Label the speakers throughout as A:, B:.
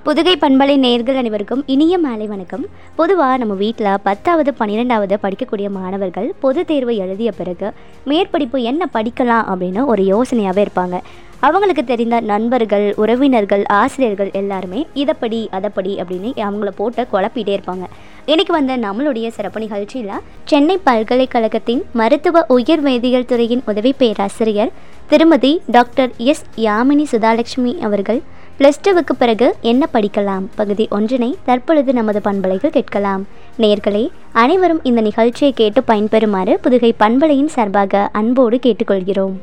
A: புதுகை பண்பலை நேர்கள் அனைவருக்கும் இனிய மாலை வணக்கம் பொதுவாக நம்ம வீட்டில் பத்தாவது பன்னிரெண்டாவது படிக்கக்கூடிய மாணவர்கள் பொது தேர்வு எழுதிய பிறகு மேற்படிப்பு என்ன படிக்கலாம் அப்படின்னு ஒரு யோசனையாகவே இருப்பாங்க அவங்களுக்கு தெரிந்த நண்பர்கள் உறவினர்கள் ஆசிரியர்கள் எல்லாருமே இதைப்படி அதைப்படி அப்படின்னு அவங்கள போட்டு குழப்பிட்டே இருப்பாங்க இன்னைக்கு வந்த நம்மளுடைய சிறப்பு நிகழ்ச்சியில் சென்னை பல்கலைக்கழகத்தின் மருத்துவ உயிர் வேதியியல் துறையின் உதவி பேராசிரியர் திருமதி டாக்டர் எஸ் யாமினி சுதாலட்சுமி அவர்கள் பிளஸ் டூவுக்கு பிறகு என்ன படிக்கலாம் பகுதி ஒன்றினை தற்பொழுது நமது பண்பலைகள் கேட்கலாம் நேர்களே அனைவரும் இந்த நிகழ்ச்சியை கேட்டு பயன்பெறுமாறு புதுகை பண்பலையின் சார்பாக அன்போடு கேட்டுக்கொள்கிறோம்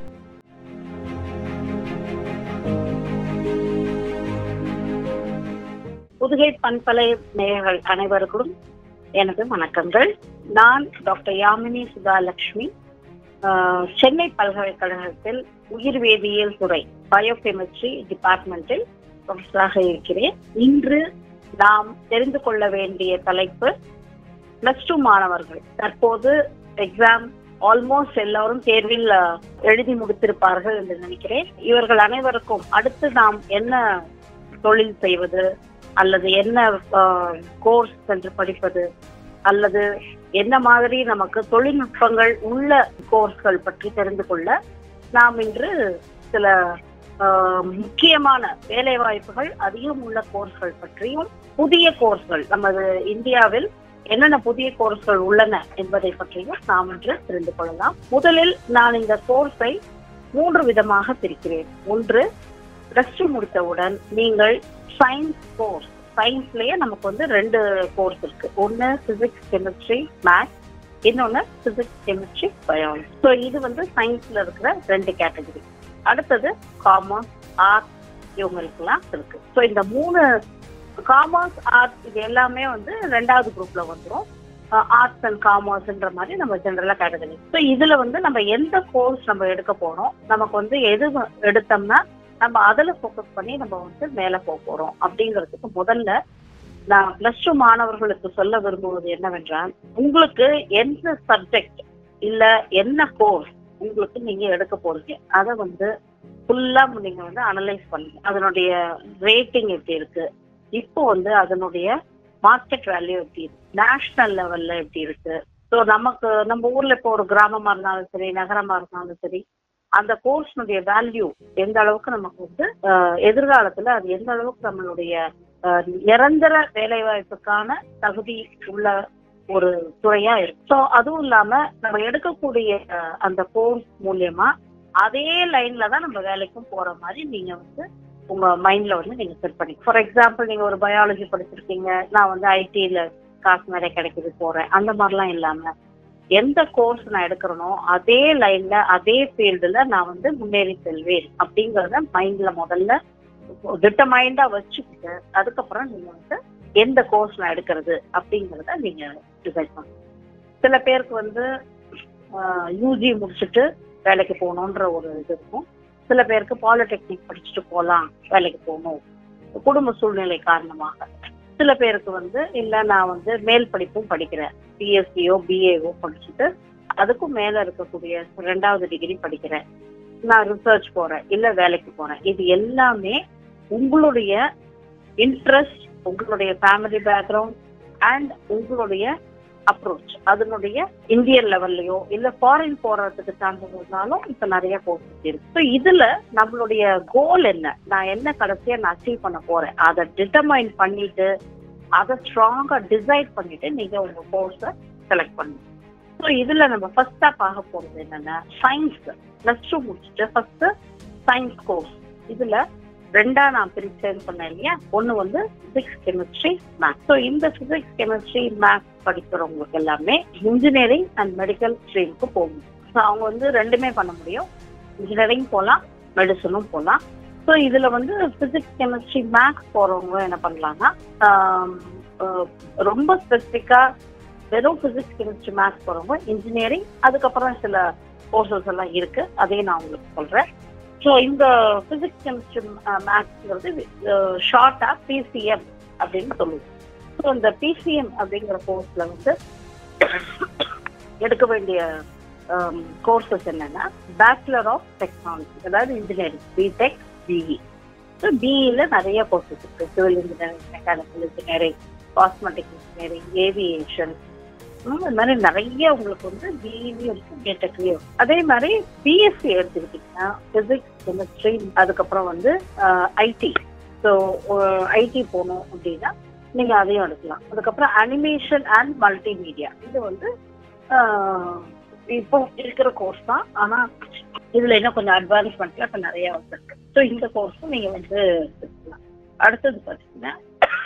B: புதுகை பண்பலை நேயர்கள் அனைவருக்கும் எனது வணக்கங்கள் நான் டாக்டர் யாமினி சுதாலட்சுமி ஆஹ், சென்னை பல்கலைக்கழகத்தில் உயிர் வேதியியல் துறை பயோகெமிஸ்ட்ரி டிபார்ட்மெண்டில் ப்ரொஃபஸராக இருக்கிறேன் இன்று நாம் தெரிந்து கொள்ள வேண்டிய தலைப்பு பிளஸ் டூ மாணவர்கள் தற்போது எக்ஸாம் ஆல்மோஸ்ட் எல்லாரும் தேர்வில் ஆஹ், எழுதி முடித்திருப்பார்கள் என்று நினைக்கிறேன் இவர்கள் அனைவருக்கும் அடுத்து நாம் என்ன தொழில் செய்வது அல்லது என்ன கோர்ஸ் சென்று படிப்பது அல்லது என்ன மாதிரி நமக்கு தொழில்நுட்பங்கள் உள்ள கோர்ஸ்கள் பற்றி தெரிந்து கொள்ள நாம் இன்று சில ஆஹ், முக்கியமான வேலை வாய்ப்புகள் அதிகம் உள்ள கோர்ஸ்கள் பற்றியும் புதிய கோர்ஸ்கள் நமது இந்தியாவில் என்னென்ன புதிய கோர்ஸ்கள் உள்ளன என்பதை பற்றியும் நாம் இன்று தெரிந்து கொள்ளலாம் முதலில் நான் இந்த கோர்ஸை மூன்று விதமாக பிரிக்கிறேன் ஒன்று பிளஸ் டூ முடித்தவுடன் நீங்கள் சயின்ஸ் கோர்ஸ் சயின்ஸ்லயே நமக்கு வந்து ரெண்டு கோர்ஸ் இருக்கு ஒன்னு பிசிக்ஸ் கெமிஸ்ட்ரி மேத்ஸ் இன்னொன்னு பிசிக்ஸ் கெமிஸ்ட்ரி பயாலஜி ஸோ இது வந்து சயின்ஸ்ல இருக்கிற ரெண்டு கேட்டகரி அடுத்தது காமர்ஸ் ஆர்ட் இவங்களுக்குலாம் இருக்கு ஸோ இந்த மூணு காமர்ஸ் ஆர்ட் இது எல்லாமே வந்து ரெண்டாவது குரூப்ல வந்துடும் ஆர்ட்ஸ் அண்ட் காமர்ஸ்ன்ற மாதிரி நம்ம ஜென்ரலா கேட்டகரி ஸோ இதுல வந்து நம்ம எந்த கோர்ஸ் நம்ம எடுக்க போறோம் நமக்கு வந்து எது எடுத்தோம்னா நம்ம அதுல ஃபோக்கஸ் பண்ணி நம்ம வந்து மேல போக போறோம் அப்படிங்கிறதுக்கு முதல்ல நான் பிளஸ் டூ மாணவர்களுக்கு சொல்ல விரும்புவது என்னவென்றால் உங்களுக்கு எந்த சப்ஜெக்ட் இல்ல என்ன கோர்ஸ் உங்களுக்கு நீங்க எடுக்க போறீங்க அதை வந்து ஃபுல்லா நீங்க வந்து அனலைஸ் பண்ணுங்க அதனுடைய ரேட்டிங் எப்படி இருக்கு இப்போ வந்து அதனுடைய மார்க்கெட் வேல்யூ எப்படி இருக்கு நேஷனல் லெவல்ல எப்படி இருக்கு ஸோ நமக்கு நம்ம ஊர்ல இப்போ ஒரு கிராமமா இருந்தாலும் சரி நகரமா இருந்தாலும் சரி அந்த கோர்ஸ்னுடைய வேல்யூ எந்த அளவுக்கு நமக்கு வந்து அஹ், எதிர்காலத்துல அது எந்த அளவுக்கு நம்மளுடைய அஹ், நிரந்தர வேலை வாய்ப்புக்கான தகுதி உள்ள ஒரு துறையா இருக்கு ஸோ அதுவும் இல்லாம நம்ம எடுக்கக்கூடிய அஹ், அந்த கோர்ஸ் மூலியமா அதே லைன்ல தான் நம்ம வேலைக்கும் போற மாதிரி நீங்க வந்து உங்க மைண்ட்ல வந்து நீங்க செட் பண்ணி ஃபார் எக்ஸாம்பிள் நீங்க ஒரு பயாலஜி படிச்சிருக்கீங்க நான் வந்து ஐடில காசு நிறைய கிடைக்குது போறேன் அந்த மாதிரிலாம் இல்லாம எந்த கோர்ஸ் நான் எடுக்கிறனோ அதே லைன்ல அதே ஃபீல்டுல நான் வந்து முன்னேறி செல்வேன் அப்படிங்கறத மைண்ட்ல முதல்ல டிட்டமைண்டா வச்சுக்கிட்டு அதுக்கப்புறம் நீங்க வந்து எந்த கோர்ஸ் நான் எடுக்கிறது அப்படிங்கறத நீங்க டிசைட் பண்ணணும் சில பேருக்கு வந்து யூஜி முடிச்சுட்டு வேலைக்கு போகணுன்ற ஒரு இது இருக்கும் சில பேருக்கு பாலிடெக்னிக் படிச்சுட்டு போகலாம் வேலைக்கு போகணும் குடும்ப சூழ்நிலை காரணமாக சில பேருக்கு வந்து இல்ல நான் வந்து மேல் படிப்பும் படிக்கிறேன் பிஎஸ்சியோ பிஏஓ படிச்சுட்டு அதுக்கும் மேல இருக்கக்கூடிய ரெண்டாவது டிகிரி படிக்கிறேன் நான் ரிசர்ச் போறேன் இல்ல வேலைக்கு போறேன் இது எல்லாமே உங்களுடைய இன்ட்ரெஸ்ட் உங்களுடைய ஃபேமிலி பேக்ரவுண்ட் அண்ட் உங்களுடைய அப்ரோச் அதனுடைய இந்தியன் லெவல்லையோ இல்ல ஃபாரின் போறதுக்கு சான்சஸ் இருந்தாலும் இப்ப நிறைய கோர்சஸ் இருக்கு ஸோ இதுல நம்மளுடைய கோல் என்ன நான் என்ன கடைசியா நான் அச்சீவ் பண்ண போறேன் அதை டிட்டர்மைன் பண்ணிட்டு அதை ஸ்ட்ராங்கா டிசைட் பண்ணிட்டு நீங்க உங்க கோர்ஸை செலக்ட் பண்ணுங்க ஸோ இதுல நம்ம ஃபர்ஸ்டா பார்க்க போறது என்னன்னா சயின்ஸ் பிளஸ் டூ முடிச்சுட்டு ஃபர்ஸ்ட் சயின்ஸ் கோர்ஸ் இதுல ரெண்டா நான் பிரிச்சேன்னு சொன்னேன் இல்லையா ஒண்ணு வந்து பிசிக்ஸ் கெமிஸ்ட்ரி மேத்ஸ் ஸோ இந்த பிசிக்ஸ் கெமிஸ்ட்ரி மேத்ஸ் படிக்கிறவங்களுக்கு எல்லாமே இன்ஜினியரிங் அண்ட் மெடிக்கல் ஸ்ட்ரீமுக்கு போகணும் ஸோ அவங்க வந்து ரெண்டுமே பண்ண முடியும் இன்ஜினியரிங் போகலாம் மெடிசனும் போகலாம் ஸோ இதுல வந்து பிசிக்ஸ் கெமிஸ்ட்ரி மேத்ஸ் போறவங்க என்ன பண்ணலாம்னா ஆம், அஹ், ரொம்ப ஸ்பெசிஃபிக்கா வெறும் பிசிக்ஸ் கெமிஸ்ட்ரி மேத்ஸ் போறவங்க இன்ஜினியரிங் அதுக்கப்புறம் சில கோர்சஸ் எல்லாம் இருக்கு அதையும் நான் உங்களுக்கு சொல்றேன் ஸோ இந்த பிசிக்ஸ் கெமிஸ்ட்ரி மேத்ஸ்ங்கிறது ஷார்ட்டா பிசிஎம் அப்படின்னு சொல்லுவோம் ஸோ இந்த பிசிஎம் அப்படிங்கிற கோர்ஸ்ல வந்து எடுக்க வேண்டிய கோர்சஸ் என்னன்னா பேச்சுலர் ஆஃப் டெக்னாலஜி அதாவது இன்ஜினியரிங் பிடெக் பிஇ ஸோ பிஇல நிறைய கோர்சஸ் இருக்கு civil engineering mechanical engineering cosmetic engineering aviation இந்த மாதிரி நிறைய உங்களுக்கு வந்து பிஇலையும் இருக்கு பிடெக்லயும் இருக்கு அதே மாதிரி பிஎஸ்சி எடுத்துக்கிட்டீங்கன்னா பிசிக்ஸ் கெமிஸ்ட்ரி அதுக்கப்புறம் வந்து ஐடி ஸோ ஐடி போகணும் அப்படின்னா நீங்க அதையும் எடுக்கலாம் அதுக்கப்புறம் அனிமேஷன் அண்ட் மல்டிமீடியா இது வந்து ஆஹ், இப்போ இருக்கிற கோர்ஸ் தான் ஆனா இதுல இன்னும் கொஞ்சம் அட்வான்ஸ்மெண்ட்ல இப்ப நிறைய வந்திருக்கு ஸோ இந்த கோர்ஸும் நீங்க வந்து எடுக்கலாம் அடுத்தது பாத்தீங்கன்னா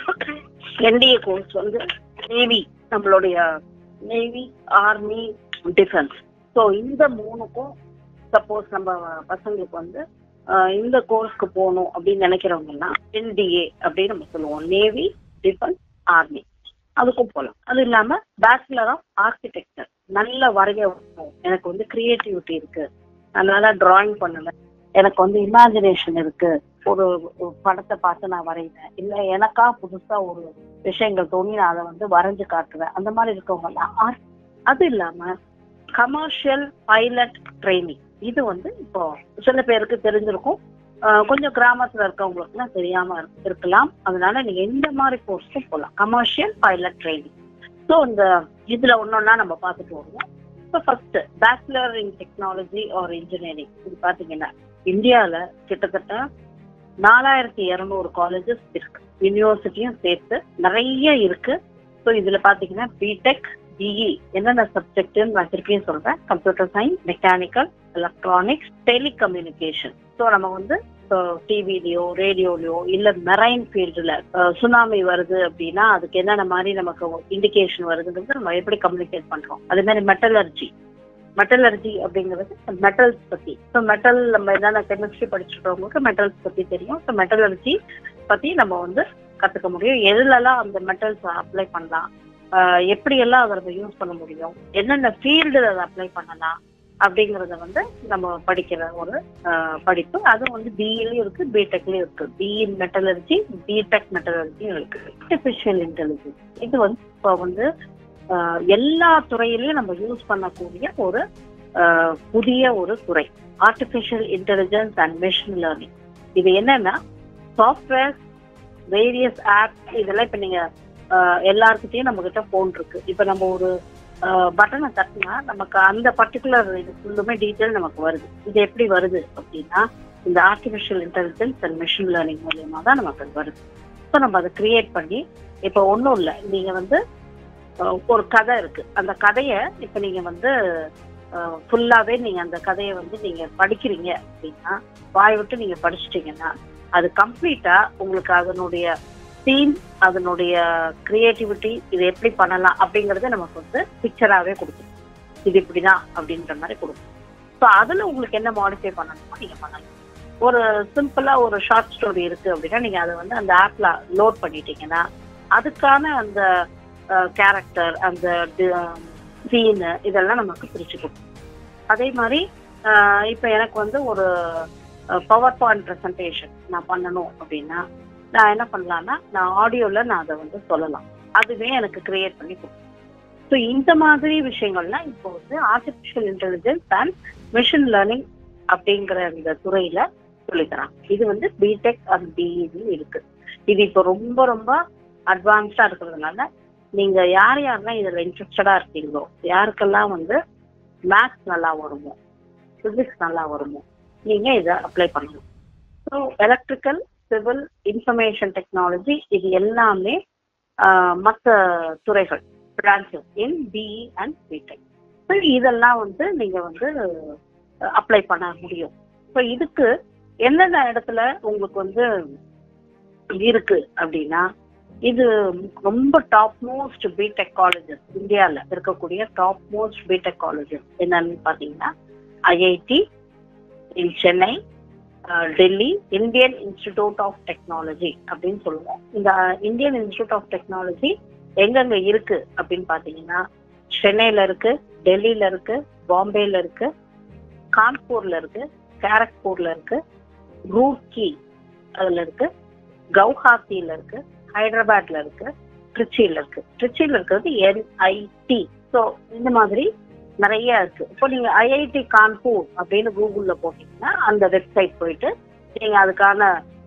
B: என்டிஏ கோர்ஸ் வந்து நேவி நம்மளுடைய நேவி ஆர்மி டிஃபென்ஸ் ஸோ இந்த மூணுக்கும் சப்போஸ் நம்ம பசங்களுக்கு வந்து ஆஹ், இந்த கோர்ஸ்க்கு போகணும் அப்படின்னு நினைக்கிறவங்கன்னா என்டிஏ அப்படின்னு நம்ம சொல்லுவோம் நேவி டிஃபென்ஸ் ஆர்மி அதுக்கும் போகலாம் அது இல்லாம பேச்சுலர் ஆஃப் ஆர்கிடெக்சர் நல்ல வரைய வரும். எனக்கு வந்து கிரியேட்டிவிட்டி இருக்கு அதனால டிராயிங் பண்ணுவேன் எனக்கு வந்து இமேஜினேஷன் இருக்கு ஒரு ஒரு படத்தை பார்த்து நான் வரைவேன் இல்ல எனக்கா புதுசா ஒரு விஷயங்கள் தோணி நான் அதை வந்து வரைஞ்சு காட்டுவேன் அந்த மாதிரி இருக்கவங்க art அது இல்லாம கமர்ஷியல் பைலட் ட்ரைனிங் இது வந்து இப்போ சில பேருக்கு தெரிஞ்சிருக்கும் ஆஹ் கொஞ்சம் கிராமத்துல இருக்கவங்களுக்குலாம் தெரியாம இரு- இருக்கலாம் அதனால நீங்க இந்த மாதிரி கோர்ஸும் போகலாம் கமர்ஷியல் பைலட் ட்ரைனிங் ஸோ இந்த இதுல ஒன்னொன்னா நம்ம பார்த்துட்டு வருவோம் so first bachelor in technology or engineering இது பாத்தீங்கன்னா இந்தியால கிட்டத்தட்ட நாலாயிரத்தி இருநூறு காலேஜஸ் இருக்கு யூனிவர்சிட்டியும் சேர்த்து நிறைய இருக்கு ஸோ இதுல பாத்தீங்கன்னா பிடெக் பிஇ என்னென்ன சப்ஜெக்ட்னு நான் திருப்பியும் சொல்றேன் computer science mechanical electronics telecommunication so நம்ம வந்து டிவிலையோ ரேடியோலயோ இல்ல மெரைன் ஃபீல்டுல சுனாமி வருது அப்படின்னா அதுக்கு என்னென்ன மாதிரி நமக்கு இண்டிகேஷன் வருதுங்கிறது நம்ம எப்படி கம்யூனிகேட் பண்றோம் அதே மாதிரி மெட்டலர்ஜி மெட்டலர்ஜி அப்படிங்கிறது மெட்டல்ஸ் பத்தி ஸோ மெட்டல் நம்ம என்னென்ன கெமிஸ்ட்ரி படிச்சுட்டவங்களுக்கு மெட்டல்ஸ் பத்தி தெரியும் ஸோ மெட்டலர்ஜி பத்தி நம்ம வந்து கத்துக்க முடியும் எதுலலாம் அந்த மெட்டல்ஸ் அப்ளை பண்ணலாம் ஆஹ் எப்படியெல்லாம் அதை நம்ம யூஸ் பண்ண முடியும் என்னென்ன ஃபீல்டு அதை அப்ளை பண்ணலாம் அப்படிங்கறத வந்து நம்ம படிக்கிற ஒரு ஆஹ் படிப்பு அது வந்து பிஇலயும் இருக்கு பிடெக்லயும் இருக்கு பிஇ மெட்டலர்ஜி பிடெக் மெட்டலர்ஜியும் இருக்கு ஆர்டிபிஷியல் இன்டெலிஜென்ஸ் இது வந்து இப்போ வந்து ஆஹ் எல்லா துறையிலயும் நம்ம யூஸ் பண்ணக்கூடிய ஒரு ஆஹ் புதிய ஒரு துறை artificial intelligence and machine learning இது என்னன்னா சாஃப்ட்வேர் வேரியஸ் ஆப் இதெல்லாம் இப்ப நீங்க ஆஹ் எல்லார்கிட்டயும் நம்ம கிட்ட போன் இருக்கு இப்ப நம்ம ஒரு பட்டனை தட்டினா நமக்கு அந்த பர்டிகுலர் இது ஃபுல்லுமே டீட்டெயில் நமக்கு வருது இது எப்படி வருது அப்படின்னா இந்த artificial intelligence and machine learning மூலியமா தான் நமக்கு அது வருது ஸோ நம்ம அதை கிரியேட் பண்ணி இப்போ ஒன்றும் இல்லை நீங்க வந்து ஆஹ் ஒரு கதை இருக்கு அந்த கதையை இப்போ நீங்க வந்து ஃபுல்லாவே நீங்க அந்த கதையை வந்து நீங்க படிக்கிறீங்க அப்படின்னா வாய் விட்டு நீங்க படிச்சிட்டீங்கன்னா அது கம்ப்ளீட்டா உங்களுக்கு அதனுடைய தீம் அதனுடைய கிரியேட்டிவிட்டி இது எப்படி பண்ணலாம் அப்படிங்கறது நமக்கு வந்து பிக்சராகவே கொடுக்கும் இது இப்படிதான் அப்படின்ற மாதிரி கொடுக்கும் ஸோ அதுல உங்களுக்கு என்ன மாடிஃபை பண்ணணுமோ நீங்க பண்ணலாம் ஒரு சிம்பிளா ஒரு ஷார்ட் ஸ்டோரி இருக்கு அப்படின்னா நீங்க அதை வந்து அந்த ஆப்ல லோட் பண்ணிட்டீங்கன்னா அதுக்கான அந்த கேரக்டர் அந்த சீனு இதெல்லாம் நமக்கு பிரிச்சு கொடுக்கும் அதே மாதிரி அஹ், இப்ப எனக்கு வந்து ஒரு பவர் பாயிண்ட் ப்ரெசன்டேஷன் நான் பண்ணணும் அப்படின்னா நான் என்ன பண்ணலாம்னா நான் ஆடியோல நான் அதை வந்து சொல்லலாம் அதுவே எனக்கு கிரியேட் பண்ணி கொடுக்கும் ஸோ இந்த மாதிரி விஷயங்கள்லாம் இப்போ வந்து artificial intelligence and machine learning அப்படிங்கிற இந்த துறையில சொல்லித்தராங்க இது வந்து பிடெக் அண்ட் பிஇடி இருக்கு இது இப்போ ரொம்ப ரொம்ப அட்வான்ஸ்டா இருக்கிறதுனால நீங்க யார் யாரெல்லாம் இதுல இன்ட்ரெஸ்டடா இருக்கீங்களோ யாருக்கெல்லாம் வந்து மேத்ஸ் நல்லா வருமோ பிசிக்ஸ் நல்லா வருமோ நீங்க இதை அப்ளை பண்ணணும் so electrical civil information technology இது எல்லாமே மற்ற துறைகள் branches in BE and B Tech so இதெல்லாம் வந்து நீங்க வந்து அப்ளை பண்ண முடியும் ஸோ இதுக்கு எந்தெந்த இடத்துல உங்களுக்கு வந்து இருக்கு அப்படின்னா இது ரொம்ப டாப் மோஸ்ட் பிடெக் காலேஜஸ் இந்தியாவில் இருக்கக்கூடிய டாப் மோஸ்ட் பிடெக் காலேஜஸ் என்னன்னு பார்த்தீங்கன்னா IIT in Chennai ah, Delhi Indian Institute of Technology அப்படின்னு சொல்லுவோம் இந்த இந்தியன் இன்ஸ்டிடியூட் ஆஃப் டெக்னாலஜி எங்கெங்க இருக்கு அப்படின்னு பார்த்தீங்கன்னா சென்னையில இருக்கு டெல்லியில இருக்கு பாம்பேல இருக்கு கான்பூர்ல இருக்கு கேரக்பூர்ல இருக்கு ரூர்கி அதுல இருக்கு கவுஹாத்தில இருக்கு ஹைதராபாத்ல இருக்கு திருச்சியில இருக்கு திருச்சியில இருக்கிறது என்ஐடி ஸோ இந்த மாதிரி நிறைய இருக்கு இப்போ நீங்க ஐஐடி கான்பூர் அப்படின்னு கூகுள்ல போட்டீங்கன்னா அந்த வெப்சைட் போயிட்டு நீங்க அதுக்கான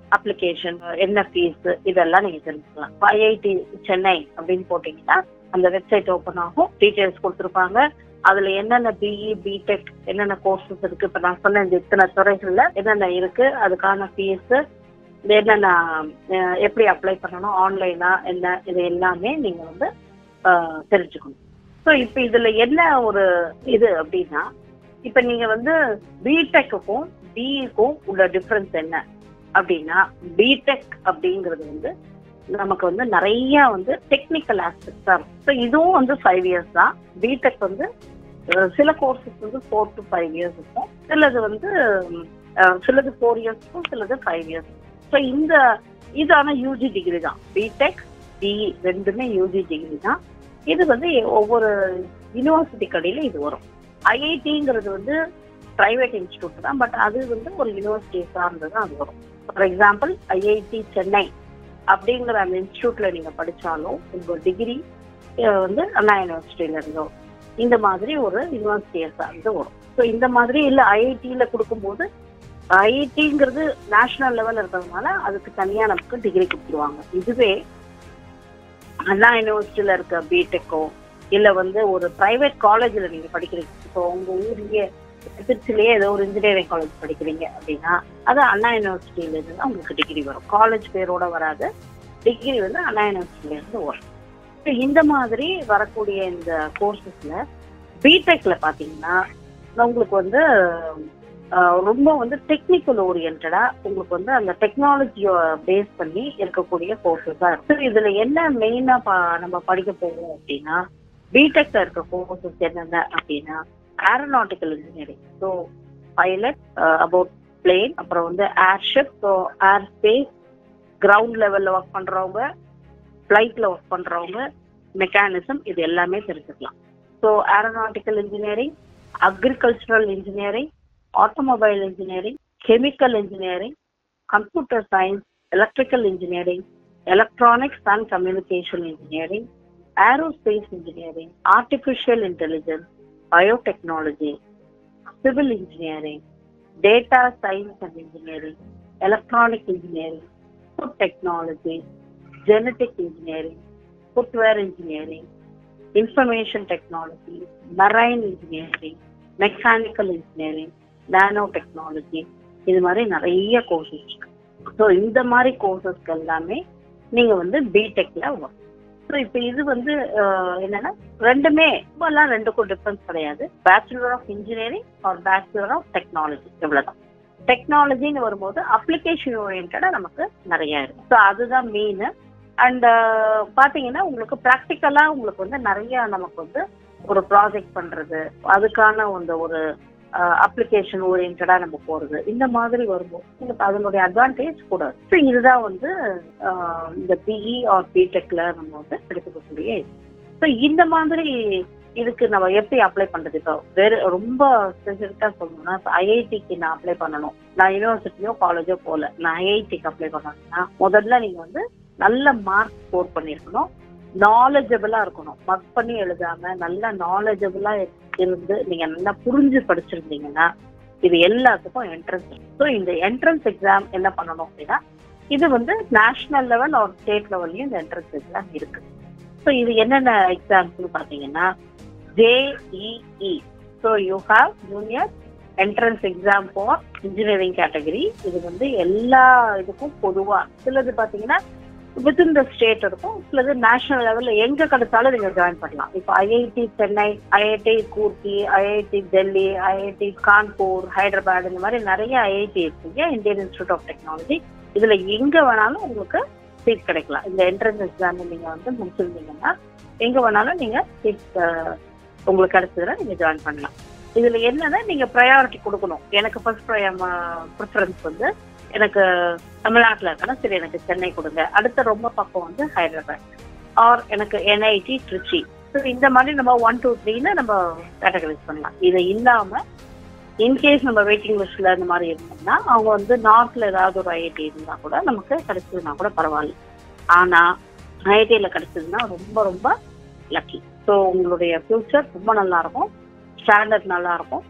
B: அப்ளிகேஷன் என்ன ஃபீஸ் இதெல்லாம் நீங்க தெரிஞ்சுக்கலாம் ஐஐடி சென்னை அப்படின்னு போட்டீங்கன்னா அந்த வெப்சைட் ஓப்பன் ஆகும் டீடைல்ஸ் கொடுத்துருப்பாங்க அதுல என்னென்ன பிஇ பிடெக் என்னென்ன கோர்சஸ் இருக்கு இப்ப நான் சொன்ன இந்த இத்தனை துறைகள்ல என்னென்ன இருக்கு அதுக்கான ஃபீஸ் என்னென்ன அஹ், எப்படி அப்ளை பண்ணணும் ஆன்லைனா என்ன இது எல்லாமே நீங்க வந்து அஹ், தெரிஞ்சுக்கணும் ஸோ இப்போ இதுல என்ன ஒரு இது அப்படின்னா இப்ப நீங்க வந்து பிடெக்குக்கும் பிஇக்கும் உள்ள டிஃபரன்ஸ் என்ன அப்படின்னா பிடெக் அப்படிங்கிறது வந்து நமக்கு வந்து நிறைய வந்து டெக்னிக்கல் ஆஸ்பெக்ட்ஸா இருக்கும் ஸோ இதுவும் வந்து ஃபைவ் இயர்ஸ் தான் பிடெக் வந்து அஹ், சில கோர்சஸ் வந்து ஃபோர் டு ஃபைவ் இயர்ஸ் இருக்கும் சிலது வந்து அஹ், சிலது ஃபோர் இயர்ஸ் இருக்கும் சிலது ஃபைவ் இயர்ஸ் ஸோ இந்த இதான யூஜி டிகிரி தான் பிடெக் பிஇ ரெண்டுமே யூஜி டிகிரி தான் இது வந்து ஒவ்வொரு யூனிவர்சிட்டி கடையில இது வரும் ஐஐடிங்கிறது வந்து பிரைவேட் இன்ஸ்டியூட் தான் பட் அது வந்து ஒரு யூனிவர்சிட்டி சார்ந்து தான் அது வரும் ஃபார் எக்ஸாம்பிள் ஐஐடி சென்னை அப்படிங்கிற அந்த இன்ஸ்டியூட்ல நீங்க படிச்சாலும் உங்க டிகிரி வந்து அண்ணா யூனிவர்சிட்டியில இருந்தோ இந்த மாதிரி ஒரு யூனிவர்சிட்டியை சார்ந்து வரும் ஸோ இந்த மாதிரி இல்ல ஐஐடியில கொடுக்கும்போது ஐஐடிங்கிறது நேஷனல் லெவல் இருக்கிறதுனால அதுக்கு தனியா நமக்கு டிகிரி கொடுத்துருவாங்க இதுவே அண்ணா யூனிவர்சிட்டியில இருக்க பிடெக்கோ இல்ல வந்து ஒரு பிரைவேட் காலேஜ்ல நீங்க படிக்கிறீங்க இப்போ உங்க ஊர்லயே திருச்சிலேயே ஏதோ ஒரு இன்ஜினியரிங் காலேஜ் படிக்கிறீங்க அப்படின்னா அது அண்ணா யூனிவர்சிட்டியில இருந்து தான் உங்களுக்கு டிகிரி வரும் காலேஜ் பேரோட வராது டிகிரி வந்து அண்ணா யூனிவர்சிட்டியில இருந்து வரும் So, இந்த மாதிரி வரக்கூடிய இந்த கோர்சஸ்ல பிடெக்ல பாத்தீங்கன்னா உங்களுக்கு வந்து அஹ், ரொம்ப வந்து டெக்னிக்கல் ஓரியன்டா உங்களுக்கு வந்து அந்த டெக்னாலஜியை பேஸ் பண்ணி இருக்கக்கூடிய கோர்சஸா இருக்கு So, இதுல என்ன மெயினா நம்ம படிக்க போறோம் அப்படின்னா பிடெக்ல இருக்க கோர்சஸ் என்னென்ன அப்படின்னா aeronautical engineering so pilot about plane அப்புறம் வந்து airship so air space ground லெவல்ல ஒர்க் பண்றவங்க ஃப்ளைட்ல ஒர்க் பண்றவங்க மெக்கானிசம் இது எல்லாமே தெரிஞ்சுக்கலாம் so aeronautical engineering agricultural engineering automobile engineering chemical engineering computer science electrical engineering electronics and communication engineering aerospace engineering artificial intelligence biotechnology civil engineering data science and engineering electronic engineering food technology genetic engineering footwear engineering information technology marine engineering mechanical engineering nano technology இது மாதிரி நிறைய courses இருக்கு so இந்த மாதிரி கோர்சஸ்க்கு எல்லாமே நீங்க வந்து பிடெக்ல வரும் ஸோ இப்போ இது வந்து அஹ், என்னன்னா ரெண்டுமே இப்பெல்லாம் ரெண்டுக்கும் டிஃபரன்ஸ் கிடையாது bachelor of engineering or bachelor of technology இவ்வளவுதான் டெக்னாலஜின்னு வரும்போது அப்ளிகேஷன் ஓரியன்டா நமக்கு நிறைய இருக்கு ஸோ அதுதான் மெயின் அண்ட் பாத்தீங்கன்னா உங்களுக்கு ப்ராக்டிக்கலா உங்களுக்கு வந்து நிறைய நமக்கு வந்து ஒரு ப்ராஜெக்ட் பண்றது அதுக்கான அந்த ஒரு அப்ளிகேஷன் ஓரியன்டா நம்ம போறது இந்த மாதிரி வரும்போது உங்களுக்கு அதனுடைய அட்வான்டேஜ் கூட ஸோ இதுதான் வந்து அஹ், இந்த பிஇ ஆர் பிடெக்ல நம்ம வந்து எடுத்துக்கக்கூடிய ஸோ இந்த மாதிரி இதுக்கு நம்ம எப்படி அப்ளை பண்றது இப்போ வேற ரொம்ப ஸ்பெசிஃபிக்கா சொல்லணும்னா இப்போ ஐஐடிக்கு நான் அப்ளை பண்ணணும் நான் யூனிவர்சிட்டியோ காலேஜோ போகல நான் ஐஐடிக்கு அப்ளை பண்ணணும்னா முதல்ல நீங்க வந்து நல்ல மார்க் ஸ்கோர் பண்ணியிருக்கணும் நாலேஜபிளா இருக்கணும் மக் பண்ணி எழுதாம நல்ல நாலேஜபிளா இருந்து நீங்க நல்லா புரிஞ்சு படிச்சிருந்தீங்கன்னா இது எல்லாத்துக்கும் என்ட்ரன்ஸ் ஸோ இந்த என்ட்ரன்ஸ் எக்ஸாம் என்ன பண்ணணும் அப்படின்னா இது வந்து நேஷனல் லெவல் ஆர் ஸ்டேட் லெவல்லையும் இந்த என்ட்ரன்ஸ் எக்ஸாம் இருக்கு ஸோ இது என்னென்ன எக்ஸாம்ஸ்னு பார்த்தீங்கன்னா JEE so you have junior entrance exam for engineering category இது வந்து எல்லா இதுக்கும் பொதுவா சிலது பார்த்தீங்கன்னா வித்தின் த ஸ்டேட் இருக்கும் சிலது நேஷனல் லெவல்ல எங்க கிடைச்சாலும் நீங்க ஜாயின் பண்ணலாம் இப்போ ஐஐடி சென்னை ஐஐடி கூர்த்தி ஐஐடி டெல்லி ஐஐடி கான்பூர் ஹைதராபாத் இந்த மாதிரி நிறைய ஐஐடி இருக்குங்க இந்தியன் இன்ஸ்டியூட் ஆஃப் டெக்னாலஜி இதுல எங்க வேணாலும் உங்களுக்கு சீட் கிடைக்கலாம் இந்த என்ட்ரன்ஸ் எக்ஸாம் நீங்க வந்து முடிச்சிருந்தீங்கன்னா எங்க வேணாலும் நீங்க சீட் உங்களுக்கு கிடைச்சதுன்னா நீங்க ஜாயின் பண்ணலாம் இதுல என்னன்னா நீங்க ப்ரையாரிட்டி கொடுக்கணும் எனக்கு ஃபர்ஸ்ட் ப்ரிஃபரன்ஸ் வந்து எனக்கு தமிழ்நாட்டுல இருக்கணும் சரி எனக்கு சென்னை கொடுங்க அடுத்த ரொம்ப பக்கம் வந்து ஹைதராபாத் ஆர் எனக்கு என்ஐடி திருச்சி ஸோ இந்த மாதிரி நம்ம ஒன் டூ த்ரீன்னு நம்ம கேட்டகரைஸ் பண்ணலாம் இது இல்லாம இன்கேஸ் நம்ம வெயிட்டிங் லிஸ்ட்ல இந்த மாதிரி இருந்தோம்னா அவங்க வந்து நார்த்ல ஏதாவது ஒரு ஐஐடி இருந்தா கூட நமக்கு கிடைச்சதுன்னா கூட பரவாயில்ல ஆனா ஐஐடியில கிடைச்சதுன்னா ரொம்ப ரொம்ப லக்கி ஸோ உங்களுடைய ஃபியூச்சர் ரொம்ப நல்லா இருக்கும் ஸ்டாண்டர்ட் நல்லா இருக்கும்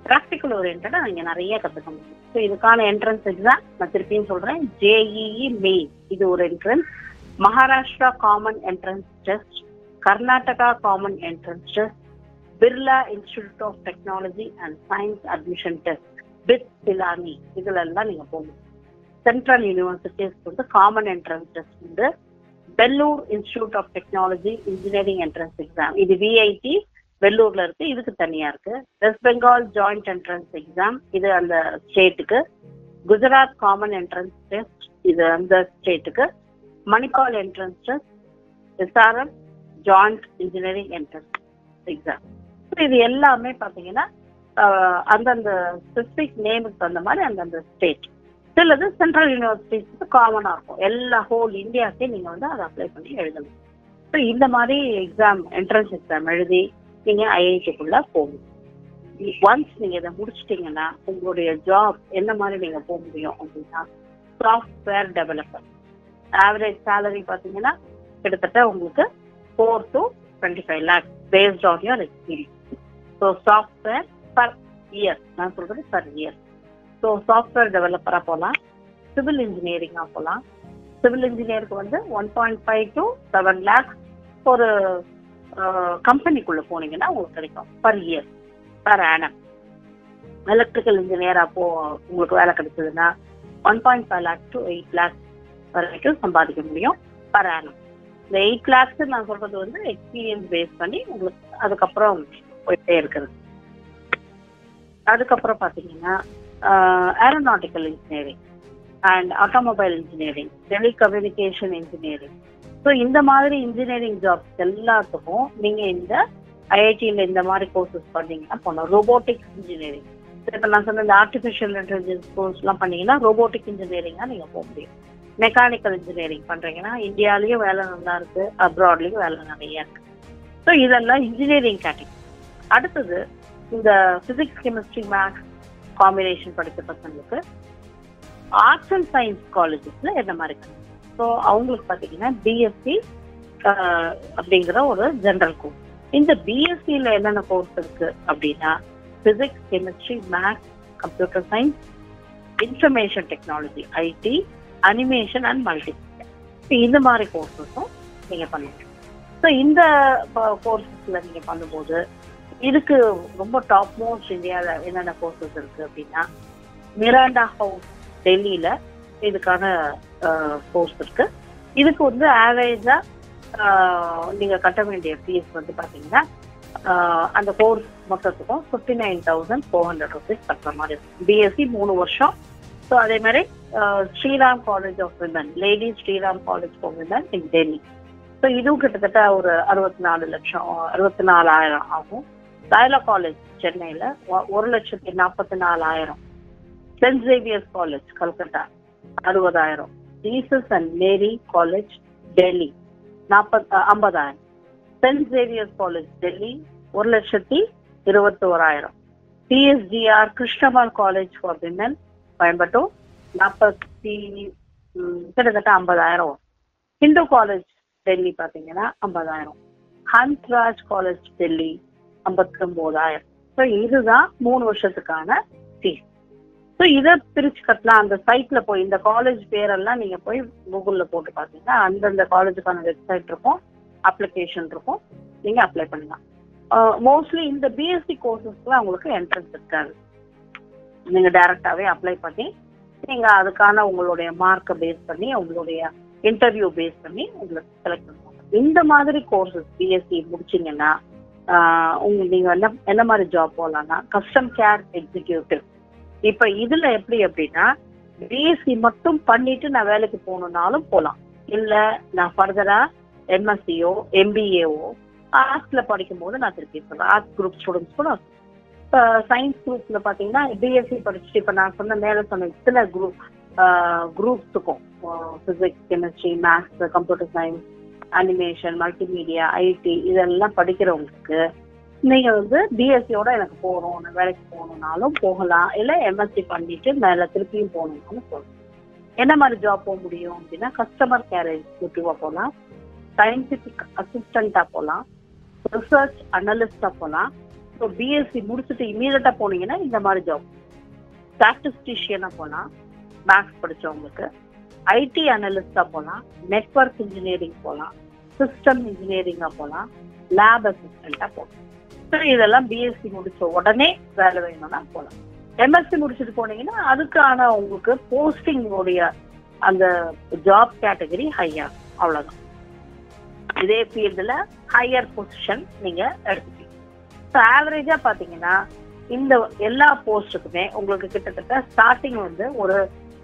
B: ப்ராக்டிக்கல் ஓரியன்டா நீங்க நிறைய கத்துக்க முடியும் ஸோ இதுக்கான என்ட்ரன்ஸ் எக்ஸாம் நான் திருப்பியும் சொல்றேன் ஜேஇஇ மெயின் இது ஒரு entrance Maharashtra common entrance test Karnataka common entrance test Birla Institute of Technology and Science admission test BIT Pilani இதுல எல்லாம் நீங்க போகணும் சென்ட்ரல் யூனிவர்சிட்டிஸ் வந்து காமன் என்ட்ரன்ஸ் டெஸ்ட் உண்டு Vellore Institute of Technology engineering entrance exam இது விஐடி வெள்ளூர்ல இருக்கு இதுக்கு தனியா இருக்கு West Bengal joint entrance exam இது அந்த ஸ்டேட்டுக்கு குஜராத் காமன் என்ட்ரன்ஸ் டெஸ்ட் இது அந்த ஸ்டேட்டுக்கு Manipal entrance test SRM joint engineering entrance exam இது எல்லாமே பாத்தீங்கன்னா ஆஹ், அந்தந்த ஸ்பெசிபிக் நேமுக்கு தகுந்த மாதிரி அந்தந்த ஸ்டேட் சிலது சென்ட்ரல் யூனிவர்சிட்டிஸ்க்கு காமனா இருக்கும் எல்லா ஹோல் இந்தியாக்கே நீங்க வந்து அதை அப்ளை பண்ணி எழுதணும் ஸோ இந்த மாதிரி எக்ஸாம் என்ட்ரன்ஸ் எக்ஸாம் எழுதி நீங்க ஐஐடிக்குள்ள போகணும் ஒன்ஸ் நீங்க இதை முடிச்சிட்டீங்கன்னா உங்களுடைய ஜாப் என்ன மாதிரி நீங்க போக முடியும் அப்படின்னா சாஃப்ட்வேர் டெவலப்பர் ஆவரேஜ் சேலரி பார்த்தீங்கன்னா கிட்டத்தட்ட உங்களுக்கு four to twenty five lakhs based on your experience so software per year நான் சொல்றது பர் இயர் ஸோ சாஃப்ட்வேர் டெவலப்பராக போகலாம் சிவில் இன்ஜினியரிங்காக போகலாம் சிவில் இன்ஜினியருக்கு வந்து one point five to seven lakhs ஒரு கம்பெனிக்குள்ள போனீங்கன்னா உங்களுக்கு கிடைக்கும் per year per annum electrical இன்ஜினியரா போ உங்களுக்கு வேலை கிடைச்சதுன்னா one point five lakhs to eight lakhs வரைக்கும் சம்பாதிக்க முடியும் பர் ஆனம் இந்த எயிட் லேக்ஸ் நான் சொல்றது வந்து எக்ஸ்பீரியன்ஸ் பேஸ் பண்ணி உங்களுக்கு அதுக்கப்புறம் போயிட்டே இருக்கிறது அதுக்கப்புறம் பார்த்தீங்கன்னா aeronautical engineering and automobile engineering telecommunication engineering so இந்த மாதிரி இன்ஜினியரிங் ஜாப்ஸ் எல்லாத்துக்கும் நீங்க இந்த ஐஐடியில் இந்த மாதிரி கோர்சஸ் பண்ணீங்கன்னா போனோம் ரோபோட்டிக்ஸ் இன்ஜினியரிங் இப்போ நான் சொன்ன இந்த ஆர்டிஃபிஷியல் இன்டெலிஜென்ஸ் கோர்ஸ்லாம் பண்ணீங்கன்னா ரோபோட்டிக் இன்ஜினியரிங்காக நீங்கள் போக முடியும் மெக்கானிக்கல் இன்ஜினியரிங் பண்ணுறீங்கன்னா இந்தியாலேயும் வேலை நல்லா இருக்கு அப்ராட்லேயும் வேலை நிறைய இருக்கு ஸோ இதெல்லாம் இன்ஜினியரிங் கேட்டகரி அடுத்தது இந்த பிசிக்ஸ் கெமிஸ்ட்ரி மேக்ஸ் காம்பினேஷன் படித்த பசங்களுக்கு ஆர்ட்ஸ் அண்ட் சயின்ஸ் காலேஜஸ்ல என்ன மாதிரி ஸோ அவங்களுக்கு பார்த்தீங்கன்னா பிஎஸ்சி அப்படிங்கிற ஒரு ஜென்ரல் கோர்ஸ் இந்த பிஎஸ்சியில் என்னென்ன கோர்ஸ் இருக்கு அப்படின்னா physics chemistry maths computer science information technology IT animation and multi இந்த மாதிரி கோர்சஸும் நீங்கள் பண்ணுங்க ஸோ இந்த கோர்சஸ்ல நீங்கள் பண்ணும்போது இதுக்கு ரொம்ப டாப் மோஸ்ட் இந்தியாவில் என்னென்ன கோர்சஸ் இருக்கு அப்படின்னா மிராண்டா ஹவுஸ் டெல்லியில இதுக்கான கோர்ஸ் இருக்கு இதுக்கு வந்து ஆவரேஜா நீங்க கட்ட வேண்டிய ஃபீஸ் வந்து பாத்தீங்கன்னா ஆஹ் அந்த கோர்ஸ் மொத்தத்துக்கும் fifty nine thousand four hundred rupees கட்டுற மாதிரி இருக்கும் பிஎஸ்சி மூணு வருஷம் ஸோ அதே மாதிரி ஆஹ் Shriram college of women lady Shriram college for women in Delhi so இதுவும் கிட்டத்தட்ட ஒரு அறுபத்தி நாலு லட்சம் அறுபத்தி நாலாயிரம் ஆகும் லாயலா காலேஜ் சென்னையில ஒ- ஒரு லட்சத்தி நாற்பத்தி நாலாயிரம் சென்ட் ஜேவியர்ஸ் காலேஜ் கல்கத்தா அறுபதாயிரம் Jesus and Mary college Delhi நாற்பத் ஐம்பதாயிரம் சென்ட் ஜேவியர்ஸ் காலேஜ் டெல்லி ஒரு லட்சத்தி இருபத்தி ஓராயிரம் PSTR Krishnammal college for women Coimbatore நாற்பத்தி ம், கிட்டத்தட்ட ஐம்பதாயிரம் வரும். ஹிந்து காலேஜ் டெல்லி பார்த்தீங்கன்னா ஐம்பதாயிரம் ஹன்ஸ்ராஜ் காலேஜ் டெல்லி ஐம்பத்தி ஒன்பதாயிரம் ஸோ இதுதான் மூணு வருஷத்துக்கான ஃபீஸ் ஸோ இதை பிரிச்சு கட்டலாம் அந்த சைட்ல போய் இந்த காலேஜ் பேரெல்லாம் நீங்க போய் கூகுள்ல போட்டு பார்த்தீங்கன்னா அந்தந்த காலேஜுக்கான வெப்சைட் இருக்கும் அப்ளிகேஷன் இருக்கும் நீங்க அப்ளை பண்ணலாம் மோஸ்ட்லி இந்த பிஎஸ்சி கோர்சஸ்க்குலாம் உங்களுக்கு என்ட்ரன்ஸ் இருக்காது நீங்க டைரக்டாவே அப்ளை பண்ணி நீங்க அதுக்கான உங்களுடைய மார்க்கை பேஸ் பண்ணி உங்களுடைய இன்டர்வியூ பேஸ் பண்ணி உங்களுக்கு செலக்ட் பண்ணுவாங்க இந்த மாதிரி கோர்சஸ் பிஎஸ்சி முடிச்சீங்கன்னா ஆஹ் உங்க நீங்க என்ன என்ன மாதிரி ஜாப் போகலாம்னா கஸ்டம் கேர் எக்ஸிக்யூட்டிவ் இப்ப இதுல எப்படி அப்படின்னா பிஎஸ்சி மட்டும் பண்ணிட்டு நான் வேலைக்கு போகணும்னாலும் போகலாம் இல்ல நான் ஃபர்தரா எம்எஸ்சியோ எம்பிஏஓ ஆர்ட்ஸ்ல படிக்கும் போது நான் திருப்பி சொல்றேன் ஆர்ட்ஸ் குரூப் ஸ்டூடெண்ட்ஸ் கூட இப்போ சயின்ஸ் குரூப்ல பாத்தீங்கன்னா பிஎஸ்சி படிச்சுட்டு இப்ப நான் சொன்ன மேல சொன்ன இத்தனை குரூப் குரூப்ஸுக்கும் physics chemistry maths computer science animation multimedia IT இதெல்லாம் படிக்கிறவங்களுக்கு நீங்க வந்து பிஎஸ்சியோட எனக்கு போகணும் நான் வேலைக்கு போகணும்னாலும் போகலாம் இல்ல எம்எஸ்சி பண்ணிட்டு மேல திருப்பியும் போகணும்னாலும் போகலாம் என்ன மாதிரி ஜாப் போக முடியும் அப்படின்னா கஸ்டமர் கேர் எக்ஸிக்யூட்டிவா போகலாம் சயின்டிபிக் அசிஸ்டண்டா போகலாம் ரிசர்ச் அனலிஸ்டா போகலாம் ஸோ பிஎஸ்சி முடிச்சுட்டு இமீடியட்டா போனீங்கன்னா இந்த மாதிரி ஜாப் ஸ்டாட்டிஸ்டிஷியனா போனா மேக்ஸ் படிச்சவங்களுக்கு ஐடி அனலிஸ்டா போலாம் நெட்வொர்க் இன்ஜினியரிங் போலாம் சிஸ்டம் இன்ஜினியரிங்கா போலாம் லேப் அசிஸ்டண்டா போகலாம் ஸோ இதெல்லாம் பிஎஸ்சி முடிச்ச உடனே வேலை வேணும்னா போகலாம் எம்எஸ்சி முடிச்சுட்டு போனீங்கன்னா அதுக்கான உங்களுக்கு போஸ்டிங் உடைய அந்த ஜாப் கேட்டகரி ஹையா அவ்வளவுதான் இதே ஃபீல்டுல ஹையர் பொசிஷன் நீங்க எடுத்துப்பீங்க ஸோ ஆவரேஜா பாத்தீங்கன்னா இந்த எல்லா போஸ்ட்டுக்குமே உங்களுக்கு கிட்டத்தட்ட ஸ்டார்டிங் வந்து ஒரு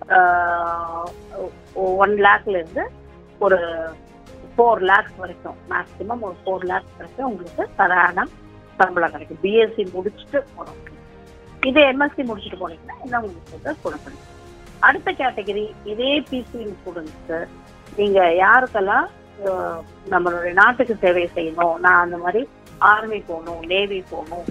B: ஒன் லேக்ல இருந்து ஒரு ஃபோர் லேக்ஸ் வரைக்கும் மேக்ஸிமம் ஒரு ஃபோர் லேக்ஸ் வரைக்கும் உங்களுக்கு சராணம் சம்பளம் கிடைக்கும் பிஎஸ்சி முடிச்சுட்டு போனவங்க இதே எம்எஸ்சி முடிச்சுட்டு போனீங்கன்னா இன்னும் உங்களுக்கு வந்து கூட கிடைக்கும் அடுத்த கேட்டகரி இதே பிசி ஸ்டூடெண்ட்ஸ்க்கு நீங்க யாருக்கெல்லாம் அஹ், நம்மளுடைய நாட்டுக்கு சேவை செய்யணும் நான் அந்த மாதிரி ஆர்மி போகணும் நேவி போகணும்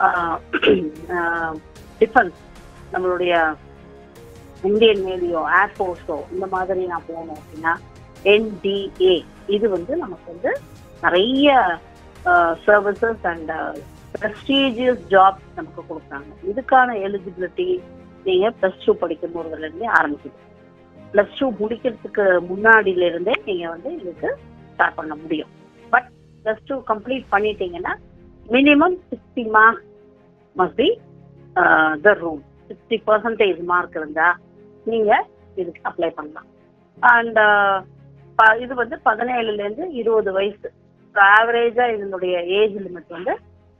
B: டிஃபென்ஸ் நம்மளுடைய இந்தியன் நேவியோ ஏர்ஃபோர்ஸோ இந்த மாதிரி நான் போகணும் அப்படின்னா என்டிஏ இது வந்து நமக்கு வந்து நிறைய சர்வீசஸ் அண்ட் ப்ரெஸ்டீஜியஸ் ஜாப் நமக்கு கொடுக்குறாங்க இதுக்கான எலிஜிபிலிட்டி நீங்க ப்ளஸ் டூ படிக்கும் போதுல இருந்தே ஆரம்பிக்குது ப்ளஸ் டூ முடிக்கிறதுக்கு முன்னாடியில இருந்தே நீங்க வந்து இதுக்கு ஸ்டார்ட் பண்ண முடியும் பட் ப்ளஸ் டூ கம்ப்ளீட் பண்ணிட்டீங்கன்னா minimum sixty marks must be the room sixty percentage mark இருந்தா நீங்க இதுக்கு அப்ளை பண்ணலாம் அண்ட் இது வந்து பதினேழுல இருந்து இருபது வயசு ஆவரேஜா இதனுடைய ஏஜ் லிமிட் வந்து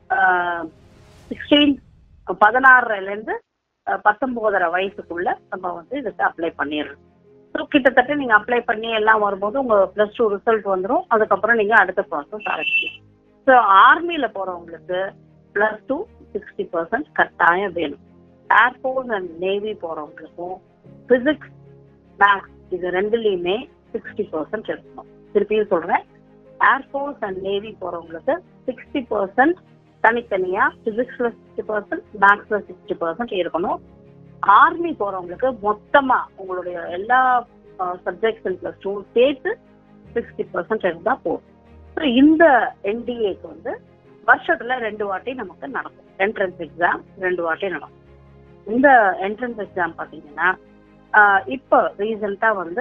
B: சிக்ஸ்டீன் பதினாறுல இருந்து அஹ், பத்தொன்பதரை வயசுக்குள்ள நம்ம வந்து இதுக்கு அப்ளை பண்ணிடலாம் ஸோ கிட்டத்தட்ட நீங்க அப்ளை பண்ணி எல்லாம் வரும்போது உங்க பிளஸ் டூ ரிசல்ட் வந்துடும் அதுக்கப்புறம் நீங்க அடுத்த ப்ராசஸ் ஆரம்பிக்கலாம் ஸோ ஆர்மியில போறவங்களுக்கு பிளஸ் டூ சிக்ஸ்டி பர்சன்ட் கட்டாயம் வேணும் ஏர்ஃபோர்ஸ் அண்ட் நேவி போறவங்களுக்கும் பிசிக்ஸ் மேக்ஸ் இது ரெண்டுலயுமே சிக்ஸ்டி பர்சன்ட் இருக்கணும் திருப்பியும் சொல்றேன் ஏர்ஃபோர்ஸ் அண்ட் நேவி போறவங்களுக்கு சிக்ஸ்டி பர்சன்ட் தனித்தனியா பிசிக்ஸ்ல சிக்ஸ்டி பர்சன்ட் மேக்ஸ்ல சிக்ஸ்டி பர்சன்ட் இருக்கணும் ஆர்மி போறவங்களுக்கு மொத்தமா உங்களுடைய எல்லா சப்ஜெக்ட்ஸ் பிளஸ் டூ சேர்த்து சிக்ஸ்டி பர்சன்ட் இருந்தா போதும் ஸோ இந்த என்டிஏக்கு வந்து வருஷத்துல ரெண்டு வாட்டி நமக்கு நடக்கும் என்ட்ரன்ஸ் எக்ஸாம் ரெண்டு வாட்டி நடக்கும் இந்த என்ட்ரன்ஸ் எக்ஸாம் பாத்தீங்கன்னா ஆஹ் இப்போ ரீசெண்டா வந்து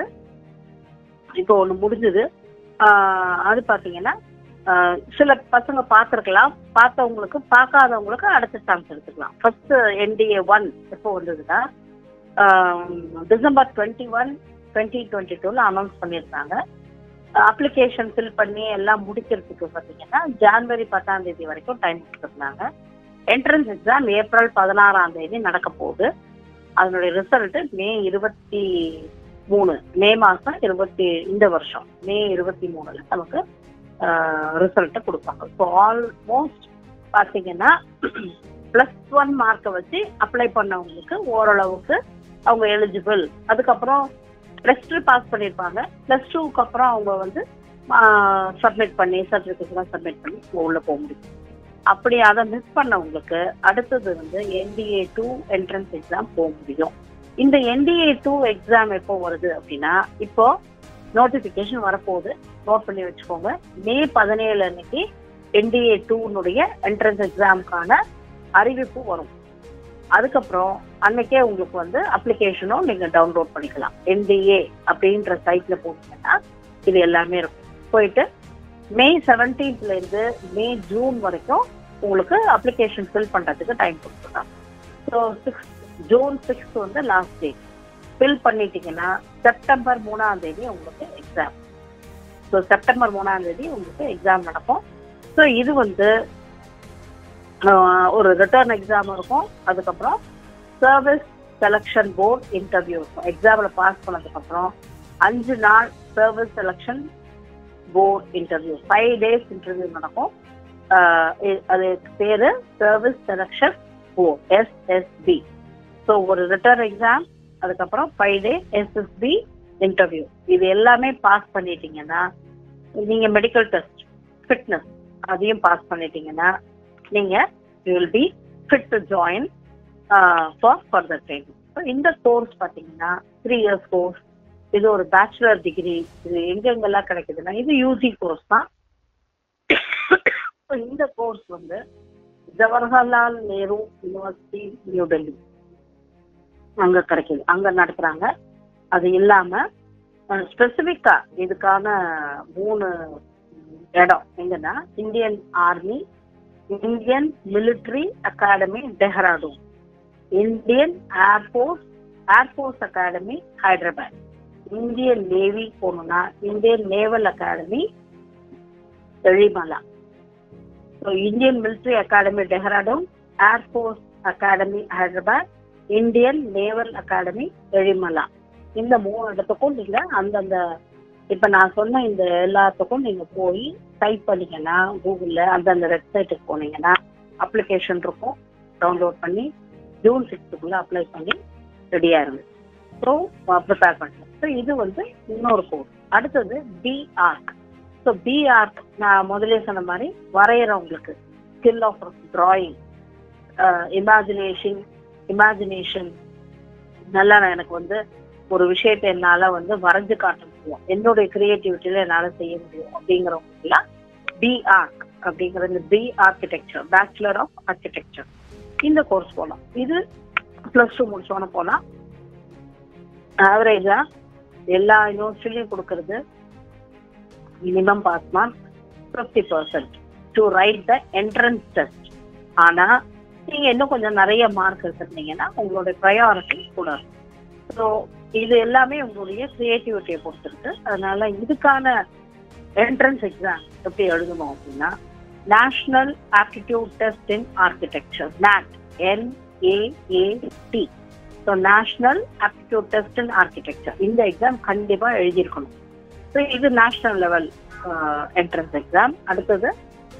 B: இப்போ ஒண்ணு முடிஞ்சது ஆஹ் அது பாத்தீங்கன்னா ஆஹ் சில பசங்க பார்த்திருக்கலாம் பார்த்தவங்களுக்கு பார்க்காதவங்களுக்கு அடுத்த சான்ஸ் எடுத்துக்கலாம் ஃபர்ஸ்ட் என்டிஏ ஒன் எப்போ வந்ததுன்னா ah December twenty one twenty twenty டூல அனௌன்ஸ் பண்ணியிருந்தாங்க அப்ளிகேஷன் ஃபில் பண்ணி எல்லாம் முடிக்கிறதுக்கு பார்த்தீங்கன்னா ஜான்வரி பத்தாம் தேதி வரைக்கும் டைம் கொடுத்துருந்தாங்க என்ட்ரன்ஸ் எக்ஸாம் ஏப்ரல் பதினாறாம் தேதி நடக்க போகுது அதனுடைய ரிசல்ட் மே இருபத்தி மூணு மே மாசம் இருபத்தி இந்த வருஷம் மே இருபத்தி மூணுல நமக்கு ரிசல்ட்டை கொடுப்பாங்க ஸோ ஆல்மோஸ்ட் பார்த்தீங்கன்னா ப்ளஸ் ஒன் மார்க்கை வச்சு அப்ளை பண்ணவங்களுக்கு ஓரளவுக்கு அவங்க எலிஜிபிள் அதுக்கப்புறம் ப்ளஸ் டூ பாஸ் பண்ணியிருப்பாங்க ப்ளஸ் டூக்கு அப்புறம் அவங்க வந்து சப்மிட் பண்ணி சர்டிஃபிகேட்லாம் சப்மிட் பண்ணி உள்ள போக முடியும் அப்படி அதை மிஸ் பண்ணவங்களுக்கு அடுத்தது வந்து என்டிஏ டூ என்ட்ரன்ஸ் எக்ஸாம் போக முடியும் இந்த என்டிஏ டூ எக்ஸாம் எப்போ வருது அப்படின்னா இப்போ நோட்டிபிகேஷன் வரப்போகுது நோட் பண்ணி வச்சுக்கோங்க மே பதினேழு அன்னைக்கு என்டிஏ டூனுடைய என்ட்ரன்ஸ் எக்ஸாமுக்கான அறிவிப்பு வரும் அதுக்கப்புறம் அன்னைக்கே உங்களுக்கு வந்து அப்ளிகேஷனும் நீங்க டவுன்லோட் பண்ணிக்கலாம் என்டிஏ அப்படின்ற சைட்ல போனீங்கன்னா இது எல்லாமே இருக்கும் போயிட்டு மே செவன்டீன்த்ல இருந்து மே ஜூன் வரைக்கும் உங்களுக்கு அப்ளிகேஷன் ஃபில் பண்றதுக்கு டைம் கொடுத்துருக்காங்க ஸோ சிக்ஸ் ஜூன் சிக்ஸ்த் வந்து லாஸ்ட் டேட் ஃபில் பண்ணிட்டீங்கன்னா செப்டம்பர் மூணாம் தேதி உங்களுக்கு எக்ஸாம் ஸோ செப்டம்பர் மூணாம் தேதி உங்களுக்கு எக்ஸாம் நடக்கும் ஸோ இது வந்து ஆஹ், ஒரு ரிட்டர்ன் எக்ஸாம் இருக்கும் அதுக்கப்புறம் சர்வீஸ் செலெக்ஷன் போர்ட் இன்டர்வியூ இருக்கும் எக்ஸாமில் பாஸ் பண்ணதுக்கப்புறம் அஞ்சு நாள் service selection board interview five days interview நடக்கும் ஆஹ், இ- அது பேரு service selection board SSB so ஒரு ரிட்டர்ன் எக்ஸாம் அதுக்கப்புறம் ஃபைவ் டே எஸ்எஸ்பி இன்டர்வியூ இது எல்லாமே பாஸ் பண்ணிட்டீங்கன்னா நீங்க மெடிக்கல் டெஸ்ட் ஃபிட்னஸ் அதையும் பாஸ் பண்ணிட்டீங்கன்னா நீங்க you will be fit to join for further training so இந்த கோர்ஸ் பார்த்தீங்கன்னா த்ரீ இயர்ஸ் கோர்ஸ் இது ஒரு பேச்சுலர் டிகிரி இது எங்கெங்கெல்லாம் கிடைக்குதுன்னா இது யூஜி கோர்ஸ் தான் So இந்த கோர்ஸ் வந்து ஜவஹர்லால் நேரு யூனிவர்சிட்டி நியூ டெல்லி அங்க கிடைக்குது அங்க நடத்துறாங்க அது இல்லாம ஸ்பெசிபிக்கா இதுக்கான மூணு இடம் எங்கன்னா Indian army Indian military academy Dehradun Indian air force air force academy Hyderabad Indian navy போகணும்னா Indian naval academy Ezhimala so Indian military academy Dehradun air force academy Hyderabad Indian naval academy Ezhimala இந்த மூணு இடத்துக்கும் நீங்க அந்தந்த இப்ப நான் சொன்ன இந்த எல்லாத்துக்கும் நீங்க போய் டைப் பண்ணீங்கன்னா கூகுள்ல அந்தந்த வெப்சைட்டுக்கு போனீங்கன்னா அப்ளிகேஷன் இருக்கும் டவுன்லோட் பண்ணி ஜூன் சிக்ஸ்த்துக்குள்ள அப்ளை பண்ணி ரெடியா இருங்க ஸோ ப்ரிப்பேர் பண்ணுங்க ஸோ இது வந்து இன்னொரு கோர்ஸ் அடுத்தது B Arch so B Arch நான் முதலே சொன்ன மாதிரி வரைகிறவங்களுக்கு skill of drawing imagination imagination நல்லா நான் எனக்கு வந்து ஒரு விஷயத்தை என்னால வந்து வரைஞ்சு காட்ட முடியும் என்னுடைய கிரியேட்டிவிட்டியில என்னால செய்ய முடியும் அப்படிங்கிறவங்களுக்குலாம் பி ஆர்க் அப்படிங்கிற இந்த B architecture bachelor of architecture இந்த கோர்ஸ் போகலாம் இது பிளஸ் டூ முடிச்சோன்னு போகலாம் ஆவரேஜா எல்லா யூனிவர்சிட்டிலையும் கொடுக்கறது minimum pass mark fifty percent to write the entrance test ஆனா நீங்க இன்னும் கொஞ்சம் நிறைய மார்க் எடுத்துருந்தீங்கன்னா உங்களுடைய ப்ரையாரிட்டி கூட ஸோ இது எல்லாமே உங்களுடைய கிரியேட்டிவிட்டியை பொறுத்திருக்கு அதனால இதுக்கான என்ட்ரன்ஸ் எக்ஸாம் எப்படி எழுதணும் அப்படின்னா national aptitude test in architecture NATA NAAT so national aptitude test in architecture இந்த எக்ஸாம் கண்டிப்பா எழுதியிருக்கணும் ஸோ இது நேஷனல் லெவல் என்ட்ரன்ஸ் எக்ஸாம் அடுத்தது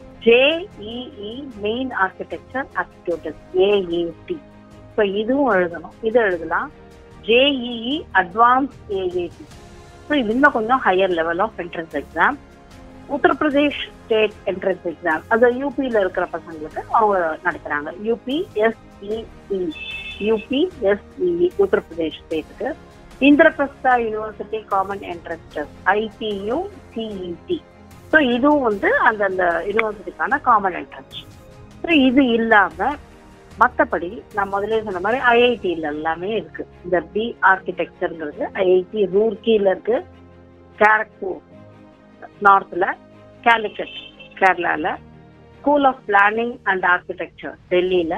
B: JEE main architecture aptitude test AAT so இதுவும் எழுதணும் இது எழுதலாம் ஜேஇஇ அட்வான்ஸ் ஏஏடி ஸோ இது இன்னும் கொஞ்சம் higher level of entrance exam Uttar Pradesh state entrance exam அது யூபியில் இருக்கிற பசங்களுக்கு அவங்க நடத்துறாங்க UP SEE UP SEE Uttar Pradesh ஸ்டேட்டுக்கு Indraprastha university common entrance test IPU CET so இதுவும் வந்து அந்தந்த யூனிவர்சிட்டிக்கான காமன் என்ட்ரன்ஸ் ஸோ இது இல்லாம மற்றபடி நான் முதல்ல சொன்ன மாதிரி ஐஐடியில் எல்லாமே இருக்கு இந்த பி ஆர்கிடெக்சர்ங்கிறது ஐஐடி ரூர்கியில் இருக்கு கேரக்பூர் நார்த்ல கேலிக்கட் கேரளால school of planning and architecture டெல்லியில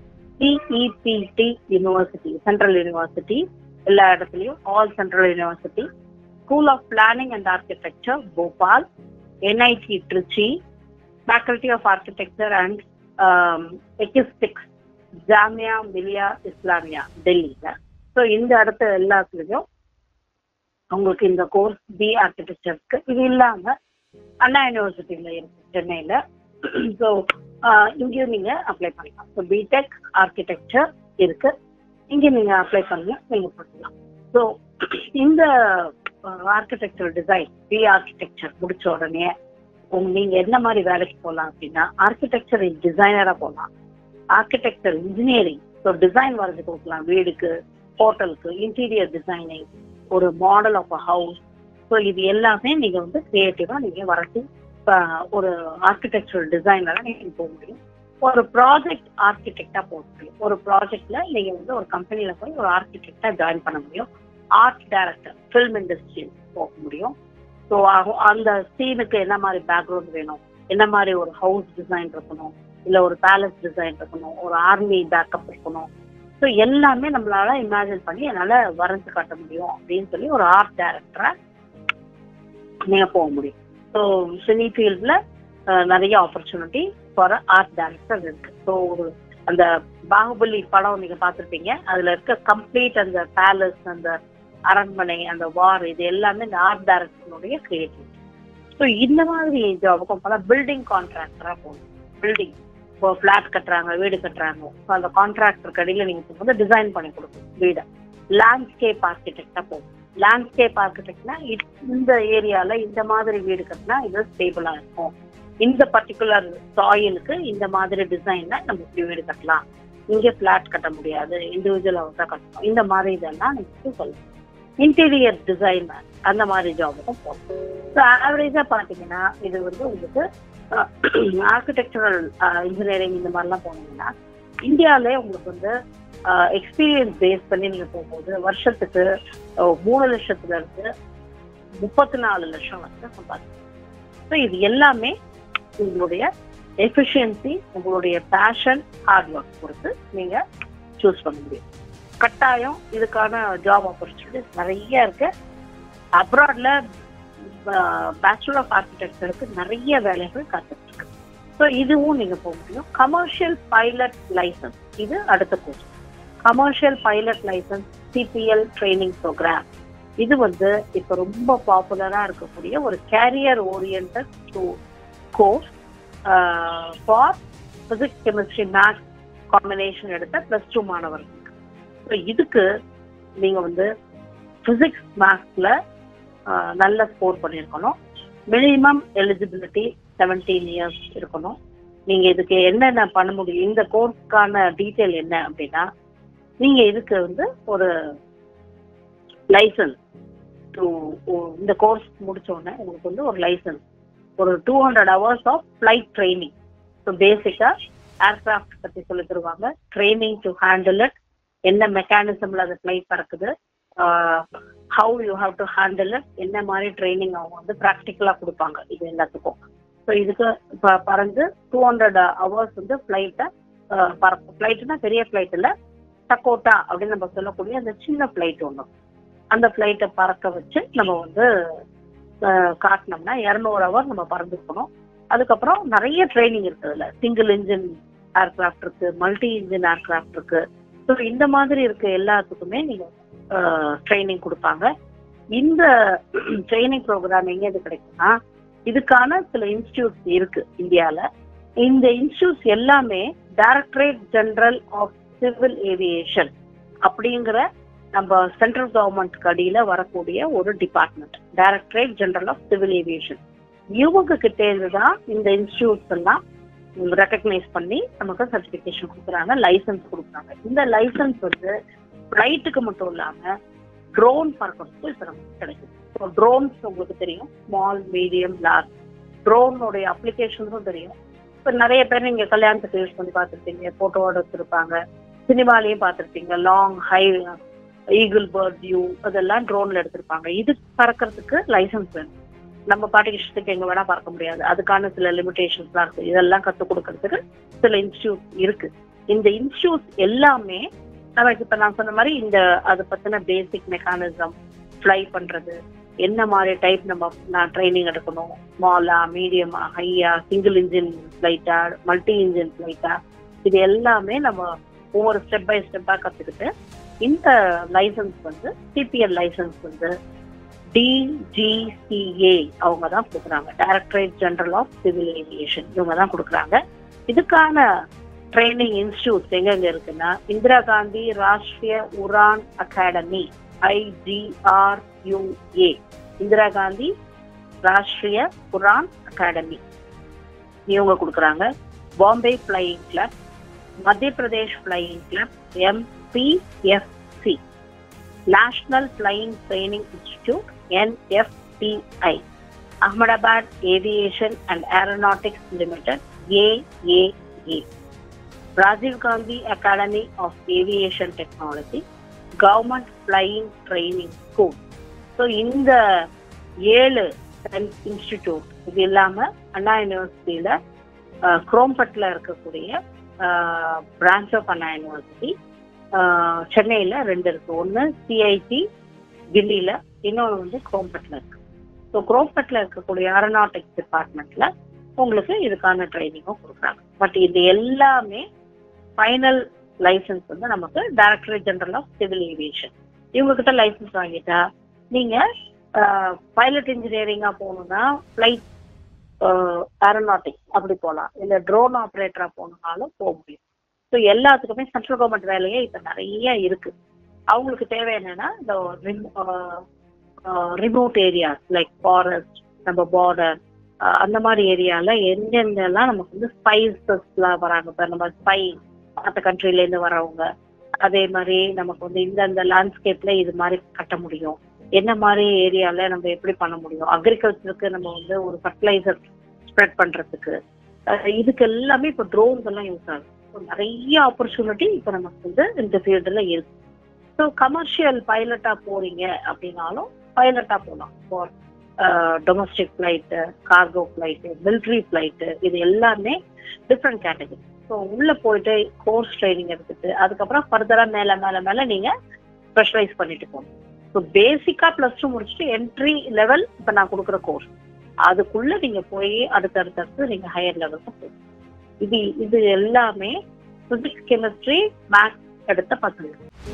B: சிஇபிடி யூனிவர்சிட்டி சென்ட்ரல் யூனிவர்சிட்டி எல்லா இடத்துலையும் all central university school of planning and architecture Bhopal NIT Trichy faculty of architecture and ekistics Jamia Millia Islamia டெல்லியில ஸோ இந்த இடத்த எல்லாத்துலயும் உங்களுக்கு இந்த கோர்ஸ் பி ஆர்கிடெக்சருக்கு இது இல்லாம அண்ணா யூனிவர்சிட்டியில இருக்கு சென்னையில ஸோ இங்கேயும் நீங்க அப்ளை பண்ணலாம் ஸோ பிடெக் ஆர்கிடெக்சர் இருக்கு இங்க நீங்க அப்ளை பண்ணி நீங்க பண்ணலாம் ஸோ இந்த ஆர்கிடெக்சர் டிசைன் பி ஆர்கிடெக்சர் முடிச்ச உடனே உங்க நீங்க என்ன மாதிரி வேலைக்கு போகலாம் அப்படின்னா ஆர்கிடெக்சர் டிசைனரா போகலாம் ஆர்கிடெக்சர் இன்ஜினியரிங் ஸோ டிசைன் வரைஞ்சு கொடுக்கலாம் வீடுக்கு ஹோட்டலுக்கு இன்டீரியர் டிசைனிங் ஒரு model of a house so இது எல்லாமே நீங்க வந்து கிரியேட்டிவா நீங்க வரைச்சு ஒரு ஆர்கிடெக்சரல் டிசைனரா நீங்க போக முடியும் ஒரு ப்ராஜெக்ட் ஆர்கிடெக்டா போக முடியும் ஒரு ப்ராஜெக்ட்ல நீங்க வந்து ஒரு கம்பெனில போய் ஒரு ஆர்கிடெக்டா ஜாயின் பண்ண முடியும் ஆர்ட் டைரக்டர் ஃபில்ம் இண்டஸ்ட்ரி போக முடியும் ஸோ அந்த சீனுக்கு என்ன மாதிரி பேக்ரவுண்ட் வேணும் என்ன மாதிரி ஒரு ஹவுஸ் டிசைன் இருக்கணும் இல்ல ஒரு பேலஸ் டிசைன் இருக்கணும் ஒரு ஆர்மி பேக்கப் இருக்கணும் ஸோ எல்லாமே நம்மளால இமேஜின் பண்ணி என்னால வரைஞ்சு காட்ட முடியும் அப்படின்னு சொல்லி ஒரு ஆர்ட் டைரக்டரா நீங்க போக முடியும் ஸோ சினி ஃபீல்ட்ல நிறைய ஆப்பர்ச்சுனிட்டி ஃபார் ஆர்ட் டைரக்டர் இருக்கு ஸோ ஒரு அந்த பாகுபலி படம் நீங்க பார்த்துருப்பீங்க அதுல இருக்க கம்ப்ளீட் அந்த பேலஸ் அந்த அரண்மனை அந்த வார் இது எல்லாமே இந்த ஆர்ட் டைரக்டருடைய கிரியேட்டிவிட்டி ஸோ இந்த மாதிரி ஜாபுக்கும் பல பில்டிங் கான்ட்ராக்டரா போகணும் பில்டிங் இப்போ ஃபிளாட் கட்டுறாங்க வீடு கட்டுறாங்க ஸோ அந்த கான்ட்ராக்டர் கடையில் நீங்க போகும்போது டிசைன் பண்ணி கொடுக்கணும் வீடை லேண்ட்ஸ்கேப் ஆர்கிடெக்டா போகும் லேண்ட்ஸ்கேப் ஆர்கிடெக்ட்னா இந்த ஏரியால இந்த மாதிரி வீடு கட்டினா இது ஸ்டேபிளா இருக்கும் இந்த பர்டிகுலர் சாயிலுக்கு இந்த மாதிரி டிசைன்ல நம்ம இப்படி வீடு கட்டலாம் இங்க பிளாட் கட்ட முடியாது இண்டிவிஜுவல் ஹவுஸா கட்டணும் இந்த மாதிரி இதெல்லாம் நீங்க சொல்லணும் இன்டீரியர் டிசைனர் அந்த மாதிரி ஜாபுக்கும் போகலாம் ஸோ ஆவரேஜா பாத்தீங்கன்னா இது வந்து உங்களுக்கு ஆர்கிடெக்சரல் இன்ஜினியரிங் இந்த மாதிரிலாம் போனீங்கன்னா இந்தியாவிலே உங்களுக்கு வந்து எக்ஸ்பீரியன்ஸ் பேஸ் பண்ணி நீங்க போகும்போது வருஷத்துக்கு அஹ், மூணு லட்சத்துல இருந்து முப்பத்தி நாலு லட்சம் வரைக்கும் சம்பாதிக்கலாம் ஸோ இது எல்லாமே உங்களுடைய எஃபிஷியன்சி உங்களுடைய பேஷன் ஹார்ட் ஒர்க் பொறுத்து நீங்க சூஸ் பண்ண முடியும் கட்டாயம் இதுக்கான ஜாப் ஆப்பர்ச்சுனிட்டிஸ் நிறைய இருக்கு அப்ராட்ல பேச்சுலர் ஆஃப் ஆர்கிடெக்சருக்கு நிறைய வேலைகள் காத்துட்டு இருக்கு ஸோ இதுவும் நீங்க போக முடியும் கமர்ஷியல் பைலட் லைசன்ஸ் இது அடுத்த course commercial pilot license CPL training program இது வந்து இப்ப ரொம்ப பாப்புலரா இருக்கக்கூடிய ஒரு career orient course for physics chemistry maths combination எடுத்த பிளஸ் டூ மாணவர்களுக்கு ஸோ இதுக்கு நீங்க வந்து பிசிக்ஸ் மேத்ஸ்ல நல்ல ஸ்கோர் பண்ணியிருக்கணும் மினிமம் எலிஜிபிலிட்டி செவன்டீன் இயர்ஸ் இருக்கணும் நீங்க இதுக்கு என்னென்ன பண்ண முடியும் இந்த கோர்ஸ்க்கான டீட்டெயில் என்ன அப்படின்னா நீங்க இதுக்கு வந்து ஒரு லைசன்ஸ் டு இந்த கோர்ஸ் முடிச்ச உடனே உங்களுக்கு வந்து ஒரு லைசன்ஸ் ஒரு two hundred hours of flight training so பேசிக்கா ஏர்கிராஃப்ட் பத்தி சொல்லி தருவாங்க ட்ரைனிங் டு ஹேண்டில் இட் என்ன மெக்கானிசம்ல அது ஃபிளைட் பறக்குது how you have to handle it என்ன மாதிரி ட்ரைனிங் அவங்க வந்து ப்ராக்டிக்கலா கொடுப்பாங்க இது எல்லாத்துக்கும் ஸோ இதுக்கு ப- பறந்து டூ ஹண்ட்ரட் ஹவர்ஸ் வந்து ஃபிளைட்டை பறக்கும் ஃபிளைட்னா பெரிய ஃபிளைட் இல்லை டக்கோட்டா அப்படின்னு நம்ம சொல்லக்கூடிய அந்த சின்ன ஃபிளைட் ஒன்று அந்த ஃபிளைட்டை பறக்க வச்சு நம்ம வந்து அஹ், காட்டினோம்னா இரநூறு ஹவர் நம்ம பறந்துருக்கணும் அதுக்கப்புறம் நிறைய ட்ரைனிங் இருக்கு அதுல சிங்கிள் இன்ஜின் ஏர்கிராஃப்ட் இருக்கு மல்டி இன்ஜின் ஏர்கிராஃப்ட் இருக்கு ஸோ இந்த மாதிரி இருக்க எல்லாத்துக்குமே நீங்க ட்ரைனிங் கொடுப்பாங்க இந்த ட்ரைனிங் ப்ரோக்ராம் எங்க இது கிடைக்கும்னா இதுக்கான சில இன்ஸ்டியூட்ஸ் இருக்கு இந்தியால இந்த இன்ஸ்டியூட்ஸ் எல்லாமே directorate general of civil aviation அப்படிங்கிற நம்ம சென்ட்ரல் கவர்மெண்ட் அடியில வரக்கூடிய ஒரு department directorate general of civil aviation இவங்க கிட்ட இருந்து தான் இந்த இன்ஸ்டியூட்ஸ் எல்லாம் ரெக்கக்னைஸ் பண்ணி நமக்கு சர்டிபிகேஷன் கொடுக்குறாங்க லைசன்ஸ் கொடுக்குறாங்க இந்த லைசன்ஸ் வந்து ஃபிளைட்டுக்கு மட்டும் இல்லாம ட்ரோன் பறக்கிறதுக்கும் இப்ப நமக்கு கிடைக்குது ஸோ ட்ரோன்ஸ் உங்களுக்கு தெரியும் ஸ்மால் மீடியம் லார்ஜ் ட்ரோனுடைய அப்ளிகேஷன்ஸும் தெரியும் இப்போ நிறைய பேர் நீங்க கல்யாணத்துக்கு யூஸ் பண்ணி பார்த்துருப்பீங்க போட்டோவோட வச்சிருப்பாங்க சினிமாலையும் பார்த்துருப்பீங்க long high eagle bird view அதெல்லாம் ட்ரோன்ல எடுத்திருப்பாங்க இது பறக்கிறதுக்கு லைசன்ஸ் வேணும் நம்ம பாட்டுக்கு இஷ்டத்துக்கு எங்க வேணா பார்க்க முடியாது அதுக்கான சில லிமிடேஷன்ஸ்லாம் இருக்கு இதெல்லாம் கற்றுக் கொடுக்கறதுக்கு சில இன்ஸ்டியூட் இருக்கு இந்த இன்ஸ்டியூட் எல்லாமே நமக்கு இப்ப நான் சொன்ன மாதிரி இந்த அதை பத்தின பேசிக் மெக்கானிசம் ஃப்ளை பண்றது என்ன மாதிரி டைப் நம்ம நான் ட்ரைனிங் எடுக்கணும் ஸ்மாலா மீடியமா ஹையா சிங்கிள் இன்ஜின் ஃபிளைட்டா மல்டி இன்ஜின் ஃபிளைட்டா இது எல்லாமே நம்ம ஒவ்வொரு ஸ்டெப் பை ஸ்டெப்பா கத்துக்கிட்டு இந்த லைசன்ஸ் வந்து சிபிஎல் லைசன்ஸ் வந்து டிஜிசிஏ அவங்க தான் கொடுக்குறாங்க directorate general of civil aviation இவங்க தான் கொடுக்குறாங்க இதுக்கான ட்ரைனிங் இன்ஸ்டியூட்ஸ் எங்கெங்க இருக்குன்னா Indira Gandhi Rashtriya Uran academy IGRUA Indira Gandhi Rashtriya Uran academy இவங்க கொடுக்குறாங்க Bombay flying club Madhya Pradesh flying club MPFC national flying training institute NFTI Ahmedabad aviation and aeronautics limited AAA Rajiv Gandhi academy of aviation technology government flying training school so இந்த ஏழு இன்ஸ்டிடியூட் இது இல்லாம அண்ணா யூனிவர்சிட்டியில குரோம்பட்ல இருக்கக்கூடிய பிரான்ச் ஆஃப் அண்ணா யூனிவர்சிட்டி சென்னையில ரெண்டு இருக்கு ஒன்னு சிஐடி கிண்டியில இன்னொன்று வந்து குரோம்பட்ல இருக்கு ஸோ குரோம்பட்ல இருக்கக்கூடிய ஏரோநாட்டிக்ஸ் டிபார்ட்மெண்ட்ல உங்களுக்கு இதுக்கான ட்ரைனிங்கும் கொடுக்குறாங்க பட் இது எல்லாமே ஃபைனல் லைசன்ஸ் வந்து நமக்கு directorate general of civil aviation இவங்க கிட்ட லைசன்ஸ் வாங்கிட்டா நீங்க பைலட் இன்ஜினியரிங்கா போகணும்னா ஃபிளைட் ஏரோநாட்டிக்ஸ் அப்படி போகலாம் இல்ல ட்ரோன் ஆப்ரேட்டரா போகணும்னாலும் போக முடியும் ஸோ எல்லாத்துக்குமே சென்ட்ரல் கவர்மெண்ட் வேலையே இப்ப நிறைய இருக்கு அவங்களுக்கு தேவை என்னன்னா இந்த ரிமோட் ஏரியாஸ் லைக் ஃபாரஸ்ட் நம்ம பார்டர் அந்த மாதிரி ஏரியால எங்கெங்கெல்லாம் நமக்கு வந்து ஸ்பைசஸ்லாம் வராங்க இப்போ நம்ம ஸ்பை மற்ற கண்ட்ரில இருந்து வரவங்க அதே மாதிரி நமக்கு வந்து இந்தந்த லேண்ட்ஸ்கேப்ல இது மாதிரி கட்ட முடியும் என்ன மாதிரி ஏரியால நம்ம எப்படி பண்ண முடியும் அக்ரிகல்ச்சருக்கு நம்ம வந்து ஒரு ஃபர்டிலைசர் ஸ்ப்ரெட் பண்றதுக்கு அஹ் இதுக்கு எல்லாமே இப்போ ட்ரோன்ஸ் எல்லாம் யூஸ் ஆகுது So, நிறைய ஆப்பர்ச்சுனிட்டி இப்போ நமக்கு வந்து இந்த ஃபீல்டில் இருக்கு ஸோ கமர்ஷியல் பைலட்டா போறீங்க அப்படின்னாலும் பைலட்டா போகலாம் for domestic flight cargo flight military flight இது எல்லாமே டிஃப்ரெண்ட் கேட்டகரி ஸோ உள்ள போயிட்டு கோர்ஸ் ட்ரைனிங் எடுத்துட்டு அதுக்கப்புறம் ஃபர்தரா மேல மேல மேல நீங்க ஸ்பெஷலைஸ் பண்ணிட்டு போகணும் ஸோ பேசிக்கா பிளஸ் டூ முடிச்சுட்டு என்ட்ரி லெவல் இப்போ நான் கொடுக்குற கோர்ஸ் அதுக்குள்ள நீங்க போய் அடுத்தடுத்தடுத்து நீங்க ஹையர் லெவலுக்கு போகணும் இது இது எல்லாமே பிசிக்ஸ் கெமிஸ்ட்ரி மேத்ஸ் எடுத்த பசங்க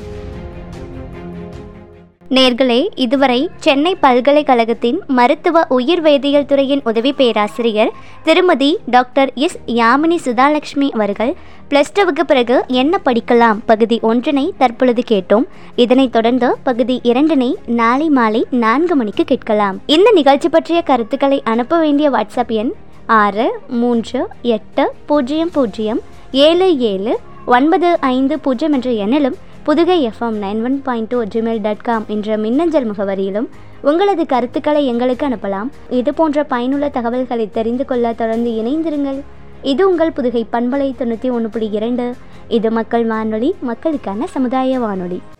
A: நேர்களே இதுவரை சென்னை பல்கலைக்கழகத்தின் மருத்துவ உயிர் வேதியியல் துறையின் உதவி பேராசிரியர் திருமதி டாக்டர் எஸ் யாமினி சுதாலட்சுமி அவர்கள் பிளஸ் டூவுக்கு பிறகு என்ன படிக்கலாம் பகுதி ஒன்றினை தற்பொழுது கேட்டோம் இதனைத் தொடர்ந்து பகுதி இரண்டினை நாளை மாலை நான்கு மணிக்கு கேட்கலாம் இந்த நிகழ்ச்சி பற்றிய கருத்துக்களை அனுப்ப வேண்டிய வாட்ஸ்அப் எண் ஆறு மூன்று எட்டு பூஜ்ஜியம் பூஜ்ஜியம் ஏழு ஏழு ஒன்பது ஐந்து பூஜ்ஜியம் என்ற எண்ணிலும் Pudugai FM nine one point two Gmail dot com என்ற மின்னஞ்சல் முகவரியிலும் உங்களது கருத்துக்களை எங்களுக்கு அனுப்பலாம் இது போன்ற பயனுள்ள தகவல்களை தெரிந்து கொள்ள தொடர்ந்து இணைந்திருங்கள் இது உங்கள் புதுகை பண்பலை தொண்ணூற்றி ஒன்று புள்ளி இரண்டு இது மக்கள் வானொலி மக்களுக்கான சமுதாய வானொலி